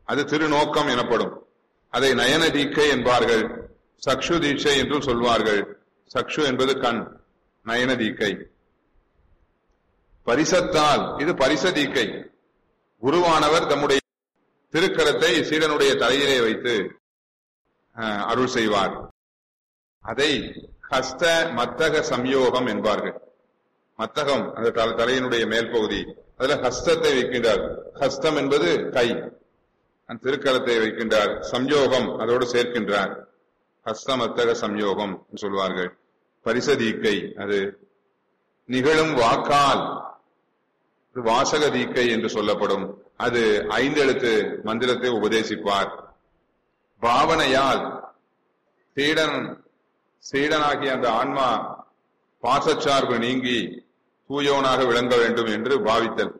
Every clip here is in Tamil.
அது திருநோக்கம் எனப்படும் அதை நயன தீக்கை என்பார்கள் சக்ஷு தீட்சை என்றும் சொல்வார்கள் சக்ஷு என்பது கண் நயன தீக்கை பரிசத்தால் இது பரிச தீக்கை குருவானவர் தம்முடைய திருக்கரத்தை சீடனுடைய தலையிலே வைத்து அஹ், அருள் செய்வார் அதை ஹஸ்த மத்தக சம்யோகம் என்பார்கள் மத்தகம் அந்த தல- தலையினுடைய மேல் பகுதி அதுல ஹஸ்தத்தை வைக்கின்றார் ஹஸ்தம் என்பது கை அந்த திருக்கரத்தை வைக்கின்றார் சம்யோகம் அதோடு சேர்க்கின்றார் ஹஸ்தமத்தக சம்யோகம் என்று சொல்வார்கள் பரிசதீக்கை அது நிகழும் வாக்கால் இது வாசக தீக்கை என்று சொல்லப்படும் அது ஐந்தெழுத்து மந்திரத்தை உபதேசிப்பார் பாவனையால் சீடன் சீடனாகிய அந்த ஆன்மா பாசச்சார்பு நீங்கி தூயோனாக விளங்க வேண்டும் என்று பாவித்தல்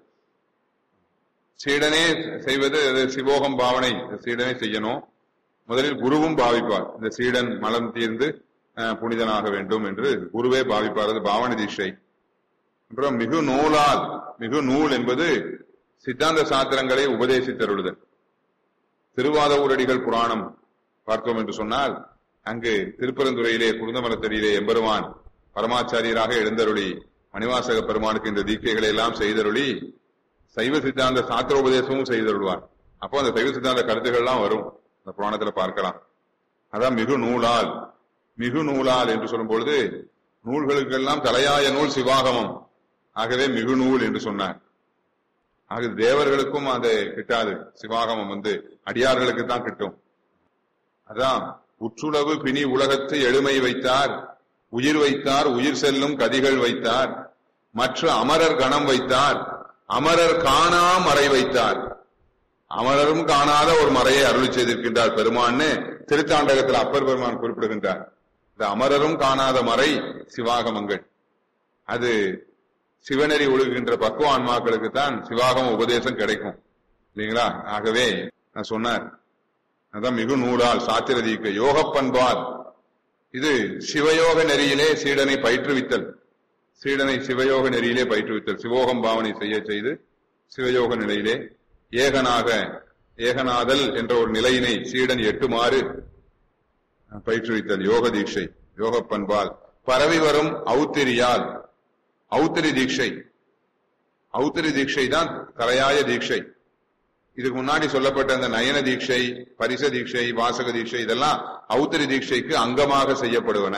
சீடனே செய்வது அது சிவோகம் பாவனை சீடனே செய்யணும் முதலில் குருவும் பாவிப்பார் இந்த சீடன் மலம் தீர்ந்து அஹ், புனிதனாக வேண்டும் என்று குருவே பாவிப்பார் அது பாவனை தீட்சை அப்புறம் மிகு நூலால் மிகு நூல் என்பது சித்தாந்த சாத்திரங்களை உபதேசித்தருளுதல் திருவாத ஊரடிகள் புராணம் பார்த்தோம் என்று சொன்னால் அங்கு திருப்பரந்துறையிலே குருந்தமலத்தடியிலே எம்பெருமான் பரமாச்சாரியராக எழுந்தருளி மணிவாசக பெருமானுக்கு இந்த தீக்கைகளை எல்லாம் செய்தருளி சைவ சித்தாந்த சாத்திர உபதேசமும் செய்தருள்வார் அப்போ அந்த சைவ சித்தாந்த கருத்துக்கள் எல்லாம் வரும் அந்த புராணத்துல பார்க்கலாம் அதான் மிகு நூலால் மிகு நூலால் என்று சொல்லும் பொழுது நூல்களுக்கெல்லாம் தலையாய நூல் சிவாகமம் ஆகவே மிகு நூல் என்று சொன்னார் ஆக தேவர்களுக்கும் அது கிட்டாது சிவாகமம் வந்து அடியார்களுக்கு தான் கிட்டும் அதான் உற்றுளவு பிணி உலகத்து எளிமை வைத்தார் உயிர் வைத்தார் உயிர் செல்லும் கதிகள் வைத்தார் மற்ற அமரர் கணம் வைத்தார் அமரர் காணா மறை வைத்தார் அமரரும் காணாத ஒரு மறையை அருளி செய்திருக்கின்றார் பெருமான்னு திருத்தாண்டகத்தில் அப்பர் பெருமான் குறிப்பிடுகின்றார் இந்த அமரரும் காணாத மறை சிவாகமங்கள் அது சிவநெறி ஒழுகுகின்ற பக்குவ ஆன்மாக்களுக்கு தான் சிவாகம உபதேசம் கிடைக்கும் இல்லைங்களா ஆகவே நான் சொன்னார் அதான் மிகு நூலால் சாத்திரதீக்க யோக பண்பால் இது சிவயோக நெறியிலே சீடனை பயிற்றுவித்தல் சீடனை சிவயோக நெறியிலே பயிற்றுவித்தல் சிவோகம் பாவனை செய்ய செய்து சிவயோக நிலையிலே ஏகனாக ஏகநாதல் என்ற ஒரு நிலையினை சீடன் எட்டுமாறு பயிற்றுவித்தல் யோக தீட்சை யோக பண்பால் பரவி வரும் ஔத்திரியால் ஔத்திரி தீட்சை ஔத்திரி தீட்சை தான் தலையாய தீட்சை இதுக்கு முன்னாடி சொல்லப்பட்ட அந்த நயன தீட்சை பரிச தீட்சை வாசக தீட்சை இதெல்லாம் ஔத்திரி தீட்சைக்கு அங்கமாக செய்யப்படுவன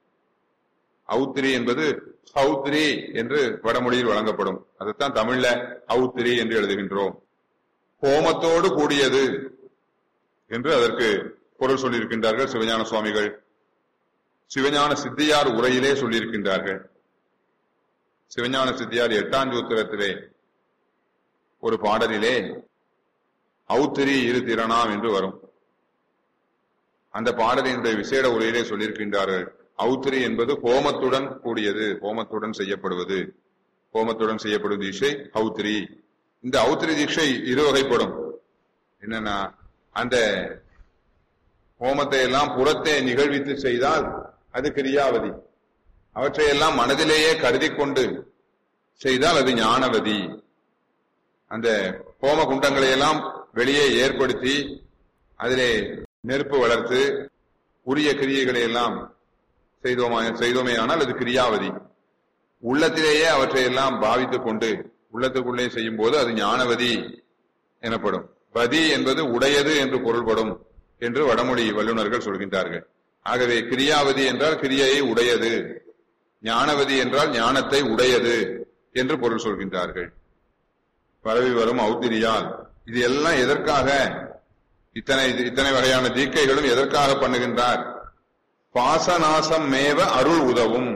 ஔத்திரி என்பது ஹௌத்ரி என்று வடமொழியில் வழங்கப்படும் அதைத்தான் தமிழ்ல ஔத்திரி என்று எழுதுகின்றோம் ஹோமத்தோடு கூடியது என்று அதற்கு பொருள் சொல்லியிருக்கின்றார்கள் சிவஞான சுவாமிகள் சிவஞான சித்தியார் உரையிலே சொல்லியிருக்கின்றார்கள் சிவஞான சித்தியார் எட்டாம் சூத்திரத்திலே ஒரு பாடலிலே ஔத்திரி இரு திறனாம் என்று வரும் அந்த பாடலினுடைய விசேட உரையிலே சொல்லியிருக்கின்றார்கள் ஔத்திரி என்பது ஹோமத்துடன் கூடியது ஹோமத்துடன் செய்யப்படுவது ஹோமத்துடன் செய்யப்படும் தீட்சை ஔத்திரி இந்த ஔத்திரி தீட்சை இரு வகைப்படும் என்னன்னா அந்த ஹோமத்தை எல்லாம் புறத்தே நிகழ்வித்து செய்தால் அது கிரியாவதி அவற்றையெல்லாம் மனதிலேயே கருதி கொண்டு செய்தால் அது ஞானவதி அந்த ஹோம குண்டங்களை எல்லாம் வெளியே ஏற்படுத்தி அதிலே நெருப்பு வளர்த்து உரிய கிரியைகளை எல்லாம் செய்தோமா செய்தோமே ஆனால் அது கிரியாவதி உள்ளத்திலேயே அவற்றை எல்லாம் பாவித்துக் கொண்டு உள்ளத்துக்குள்ளே செய்யும் போது அது ஞானவதி எனப்படும் பதி என்பது உடையது என்று பொருள்படும் என்று வடமொழி வல்லுநர்கள் சொல்கின்றார்கள் ஆகவே கிரியாவதி என்றால் கிரியையை உடையது ஞானவதி என்றால் ஞானத்தை உடையது என்று பொருள் சொல்கின்றார்கள் பரவி வரும் ஔத்திரியால் இது எல்லாம் எதற்காக இத்தனை இத்தனை வகையான தீக்கைகளும் எதற்காக பண்ணுகின்றார் பாசநாசம் மேவ அருள் உதவும்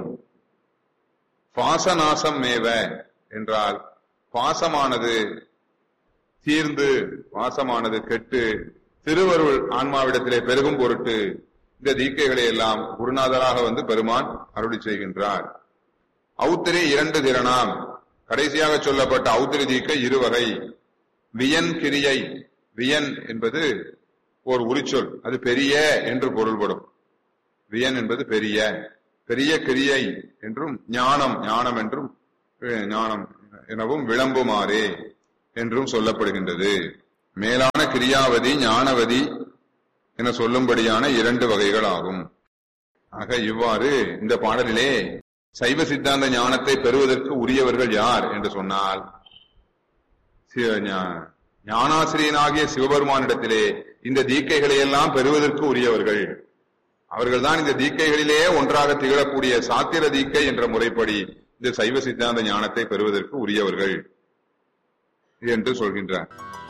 பாசநாசம் மேவ என்றால் பாசமானது தீர்ந்து பாசமானது கெட்டு திருவருள் ஆன்மாவிடத்திலே பெருகும் பொருட்டு இந்த தீக்கைகளை எல்லாம் குருநாதராக வந்து பெருமான் அருளி செய்கின்றார் ஔத்திரி இரண்டு திறனாம் கடைசியாக சொல்லப்பட்ட ஔத்திரி தீக்கை இருவகை வியன் கிரியை வியன் என்பது ஒரு உரிச்சொல் அது பெரிய என்று பொருள்படும் வியன் என்பது பெரிய பெரிய கிரியை என்றும் ஞானம் ஞானம் என்றும் அஹ், ஞானம் எனவும் விளம்புமாறே என்றும் சொல்லப்படுகின்றது மேலான கிரியாவதி ஞானவதி என சொல்லும்படியான இரண்டு வகைகள் ஆகும் ஆக இவ்வாறு இந்த பாடலிலே சைவ சித்தாந்த ஞானத்தை பெறுவதற்கு உரியவர்கள் யார் என்று சொன்னால் சி- ஞா- ஞானாசிரியனாகிய சிவபெருமானிடத்திலே இந்த தீக்கைகளை எல்லாம் பெறுவதற்கு உரியவர்கள் அவர்கள்தான் இந்த தீக்கைகளிலே ஒன்றாக திகழக்கூடிய சாத்திர தீக்கை என்ற முறைப்படி இந்த சைவ சித்தாந்த ஞானத்தை பெறுவதற்கு உரியவர்கள் என்று சொல்கின்றார்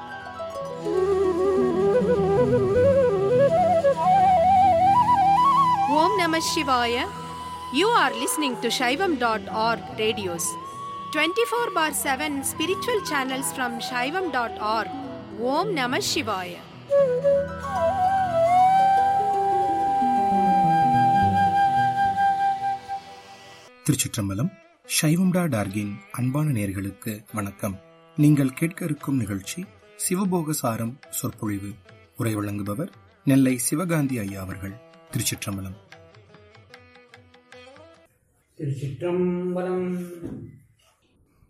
Om Namah Shivaya. You are listening to Shaivam.org radios. 24 bar 7 spiritual channels from Shaivam.org. Om Namah Shivaya. திருச்சிற்றம்பலம் சைவம்டா டார்கின் அன்பான நேர்களுக்கு வணக்கம் நீங்கள் கேட்க இருக்கும் நிகழ்ச்சி சிவபோக சாரம் சொற்பொழிவு உரை வழங்குபவர் நெல்லை சிவகாந்தி ஐயா அவர்கள் திருச்சிற்றம்பலம் திருச்சிற்றம்பலம்